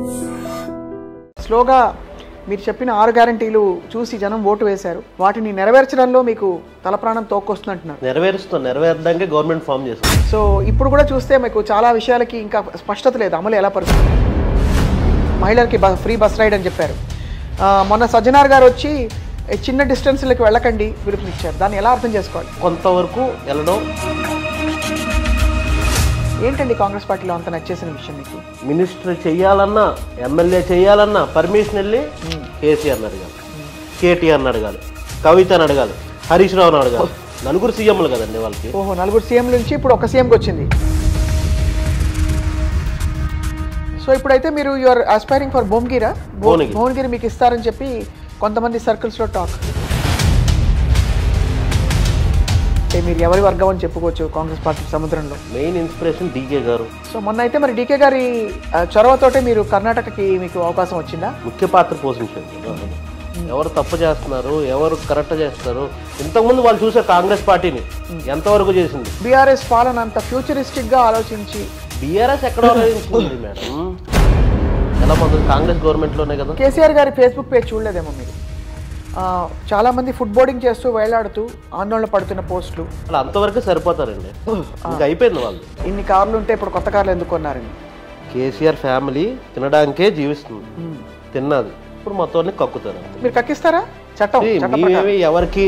స్లోగా మీరు చెప్పిన ఆరు గ్యారంటీలు చూసి జనం ఓటు వేశారు వాటిని నెరవేర్చడంలో మీకు తల ప్రాణం తోక్కొస్తుందంటున్నారు నెరవేరుస్తాం నెరవేరడానికే గవర్నమెంట్ ఫామ్ చేస్తాం సో ఇప్పుడు కూడా చూస్తే మీకు చాలా విషయాలకి ఇంకా స్పష్టత లేదు అమలు ఎలా పరుస్తుంది మహిళలకి బ ఫ్రీ బస్ రైడ్ అని చెప్పారు ఆ, మొన్న సజ్జనార్ గారు వచ్చి "ఏ, చిన్న డిస్టెన్స్లకి వెళ్ళకండి పిలుపునిచ్చారు దాన్ని ఎలా అర్థం చేసుకోవాలి కొంతవరకు వెళ్ళడం ఏంటండి కాంగ్రెస్ పార్టీలో అంత నచ్చేసిన విషయం మీకు మినిస్టర్ చేయాలన్నా ఎమ్మెల్యే చేయాలన్నా పర్మిషన్ వెళ్ళి కేసీఆర్ని అడగాలి కేటీఆర్ని అడగాలి కవితని అడగాలి హరీష్ రావుని అడగాలి నలుగురు సీఎంలు కదండి వాళ్ళకి ఓహో నలుగురు సీఎం నుంచి ఇప్పుడు ఒక సీఎంకి వచ్చింది సో ఇప్పుడైతే మీరు యువర్ ఆస్పైరింగ్ ఫర్ భువనగిరా భువనగిరి. భువనగిరి మీకు ఇస్తారని చెప్పి కొంతమంది సర్కిల్స్లో టాక్ అంటే మీరు ఎవరి వర్గం అని చెప్పుకోవచ్చు కాంగ్రెస్ పార్టీ సముద్రంలో మెయిన్ ఇన్స్పిరేషన్ డీకే గారు సో మొన్న అయితే మరి డీకే గారి ఆ, చొరవతోటే మీరు కర్ణాటకకి మీకు అవకాశం వచ్చిందా ముఖ్య పాత్ర పోషించండి ఎవరు తప్పు చేస్తున్నారు ఎవరు కరెక్ట్ చేస్తారు ఇంతకుముందు వాళ్ళు చూసే కాంగ్రెస్ పార్టీని ఎంతవరకు చేసింది బీఆర్ఎస్ పాలన అంత ఫ్యూచరిస్టిక్గా ఆలోచించి బీఆర్ఎస్ ఎక్కడ ఆలోచించింది మేడం ఎలా మొదలు కాంగ్రెస్ గవర్నమెంట్లోనే కదా కేసీఆర్ గారి ఫేస్బుక్ పేజ్ చూడలేదేమో మీరు ఆ, చాలా మంది ఫుడ్ బోర్డింగ్ చేస్తూ వేలాడుతూ ఆందోళన పడుతున్న పోస్టులు వాళ్ళు అంతవరకు సరిపోతారండి ఇంకా అయిపోయింది వాళ్ళు ఇన్ని కార్లు ఉంటే ఇప్పుడు కొత్త కార్లు ఎందుకు కొన్నారని కేసీఆర్ ఫ్యామిలీ తినడానికే జీవిస్తుంది తిన్నది ఇప్పుడు మొత్తం అన్ని కక్కుతారు మీరు కక్కిస్తారా చట్టం ఈ చట్టం ప్రకారం. మేమేమి ఎవరికి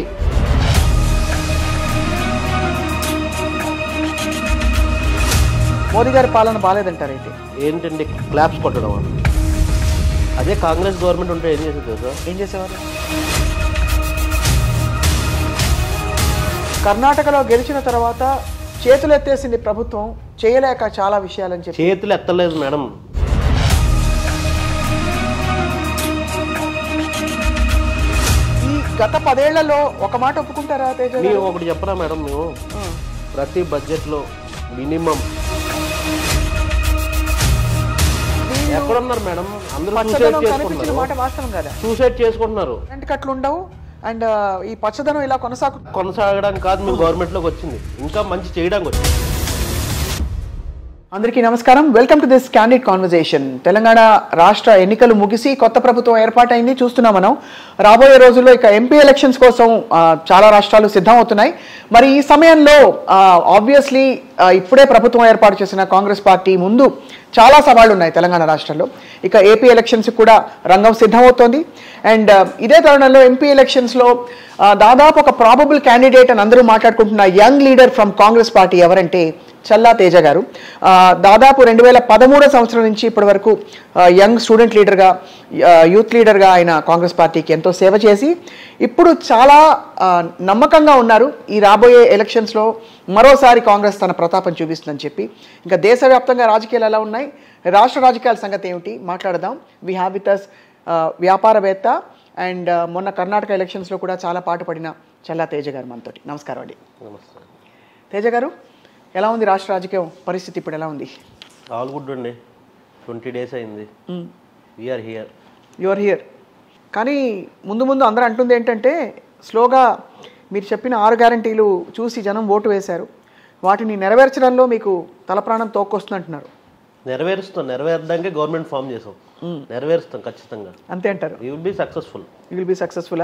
మోదీ గారి పాలన బాగాలేదంటారు అయితే ఏంటండి క్లాప్స్ కొట్టడం అని అదే కాంగ్రెస్ గవర్నమెంట్ ఉంటే ఏం చేసేది తెలుసా ఏం చేసేవారు కర్ణాటకలో గెలిచిన తర్వాత చేతులు ఎత్తేసింది ప్రభుత్వం చేయలేక చాలా విషయాలని చెప్పి చేతులు ఎత్తలేదు మేడం ఈ గత పదేళ్లలో ఒక మాట ఒప్పుకుంటారా తేజ గారు? మేము ఒకటి చెప్పరా మేడం మేము ఆ. ప్రతి బడ్జెట్లో మినిమం ఎక్కడున్నారు మేడం అందరూ సూసైడ్ పచ్చదనం కనిపించిన చేసుకుంటున్నారు మాట వాస్తవం కదా సూసైడ్ చేసుకుంటున్నారు కరెంట్ కట్లు ఉండవు అండ్ ఈ పచ్చదనం ఇలా కొనసాగు కొనసాగడానికి కాదు మేము గవర్నమెంట్లోకి వచ్చింది ఇంకా మంచి చేయడానికి వచ్చింది అందరికీ నమస్కారం welcome to this candid conversation Telangana రాష్ట్ర ఎన్నికలు ముగిసి కొత్త ప్రభుత్వం ఏర్పాటైంది చూస్తున్నాం మనం రాబోయే రోజుల్లో ఇక ఎంపీ ఎలక్షన్స్ కోసం ఆ, చాలా రాష్ట్రాలు సిద్ధం అవుతున్నాయి మరి ఈ సమయంలో ఆబ్వియస్లీ ఇప్పుడే ప్రభుత్వం ఏర్పాటు చేసిన కాంగ్రెస్ పార్టీ ముందు చాలా సవాళ్లు ఉన్నాయి తెలంగాణ రాష్ట్రంలో ఇక ఏపీ ఎలక్షన్స్ కూడా రంగం సిద్ధమవుతోంది అండ్ ఇదే తరుణంలో ఎంపీ ఎలక్షన్స్లో దాదాపు ఒక ప్రాబబుల్ క్యాండిడేట్ అని అందరూ మాట్లాడుకుంటున్న young leader from Congress party ఎవరంటే చల్లా తేజ గారు ఆ, దాదాపు రెండు వేల పదమూడో సంవత్సరం నుంచి ఇప్పటి వరకు ఆ, యంగ్ స్టూడెంట్ లీడర్గా ఆ, యూత్ లీడర్గా ఆయన కాంగ్రెస్ పార్టీకి ఎంతో సేవ చేసి ఇప్పుడు చాలా ఆ, నమ్మకంగా ఉన్నారు ఈ రాబోయే ఎలక్షన్స్లో మరోసారి కాంగ్రెస్ తన ప్రతాపం చూపిస్తుందని చెప్పి ఇంకా దేశవ్యాప్తంగా రాజకీయాలు ఎలా ఉన్నాయి రాష్ట్ర రాజకీయాల సంగతి ఏమిటి మాట్లాడదాం వీ హ్యావ్ విత్ అస్ వ్యాపారవేత్త అండ్ మొన్న కర్ణాటక ఎలక్షన్స్లో కూడా చాలా పాటు పడిన చల్లా తేజ గారు మనతోటి నమస్కారం అండి నమస్తే తేజ గారు ఎలా ఉంది రాష్ట్ర రాజకీయం పరిస్థితి ఇప్పుడు ఎలా ఉంది ఆల్ గుడ్ అండి ట్వంటీ డేస్ అయింది వీఆర్ హియర్ యువర్ హియర్ కానీ ముందు ముందు అందరూ అంటుంది ఏంటంటే స్లోగా మీరు చెప్పిన ఆరు గ్యారంటీలు చూసి జనం ఓటు వేశారు వాటిని నెరవేర్చడంలో మీకు తల ప్రాణం తోక్కొస్తుందంటున్నారు నెరవేరుస్తాం నెరవేరడానికే గవర్నమెంట్ ఫామ్ చేసాం నెరవేరుస్తాం ఖచ్చితంగా అంతే అంటారు you will be successful you will be సక్సెస్ఫులా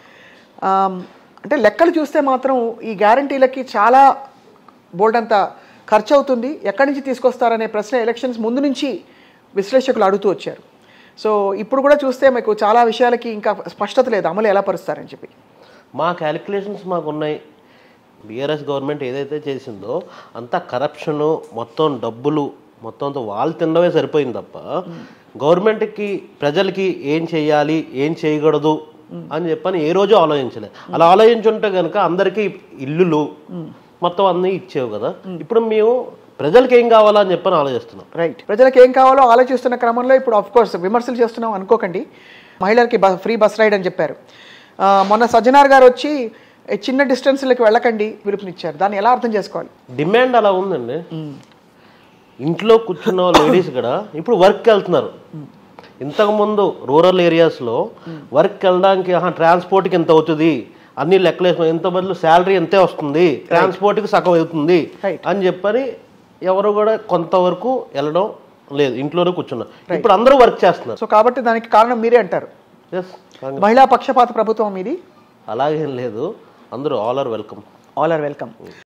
అంటే లెక్కలు చూస్తే మాత్రం ఈ గ్యారంటీలకి చాలా బోల్డ్ అంత ఖర్చు అవుతుంది ఎక్కడి నుంచి తీసుకొస్తారనే ప్రశ్న ఎలక్షన్స్ ముందు నుంచి విశ్లేషకులు అడుగుతూ వచ్చారు సో ఇప్పుడు కూడా చూస్తే మీకు చాలా విషయాలకి ఇంకా స్పష్టత లేదు అమలు ఎలా పరుస్తారని చెప్పి మా క్యాలిక్యులేషన్స్ మాకు ఉన్నాయి బీఆర్ఎస్ గవర్నమెంట్ ఏదైతే చేసిందో అంతా కరప్షను మొత్తం డబ్బులు మొత్తం అంతా వాళ్ళు తినడమే సరిపోయింది తప్ప గవర్నమెంట్కి ప్రజలకి ఏం చేయాలి ఏం చేయకూడదు అని చెప్పని ఏ రోజు ఆలోచించలేదు అలా ఆలోచించుంటే కనుక అందరికీ ఇల్లులు మొత్తం అన్నీ ఇచ్చేవు కదా ఇప్పుడు మేము ప్రజలకి ఏం కావాలా అని చెప్పని ఆలోచిస్తున్నాం రైట్ ప్రజలకు ఏం కావాలో ఆలోచిస్తున్న క్రమంలో ఇప్పుడు ఆఫ్ కోర్స్ విమర్శలు చేస్తున్నాం అనుకోకండి మహిళలకి బ ఫ్రీ బస్ రైడ్ అని చెప్పారు ఆ, మొన్న సజ్జనార్ గారు వచ్చి "ఏ, చిన్న డిస్టెన్స్లకి వెళ్ళకండి పిలుపునిచ్చారు దాన్ని ఎలా అర్థం చేసుకోవాలి డిమాండ్ అలా ఉందండి ఇంట్లో కూర్చున్న లేడీస్ కూడా ఇప్పుడు వర్క్కి వెళ్తున్నారు ఇంతకుముందు రూరల్ ఏరియాస్లో వర్క్ వెళ్ళడానికి ఆహా, ట్రాన్స్పోర్ట్కి ఎంత అవుతుంది అన్ని లెక్కలేసుకుని ఎంత బదులు శాలరీ ఎంతే వస్తుంది ట్రాన్స్పోర్ట్కి సగం అవుతుంది Right. అని చెప్పని ఎవరు కూడా కొంతవరకు వెళ్ళడం లేదు ఇంట్లోనే కూర్చున్నా ఇప్పుడు అందరూ వర్క్ చేస్తున్నారు సో కాబట్టి దానికి కారణం మీరే అంటారు ఎస్ మహిళా పక్షపాత ప్రభుత్వం ఇది అలాగేం లేదు అందరూ all are welcome all are welcome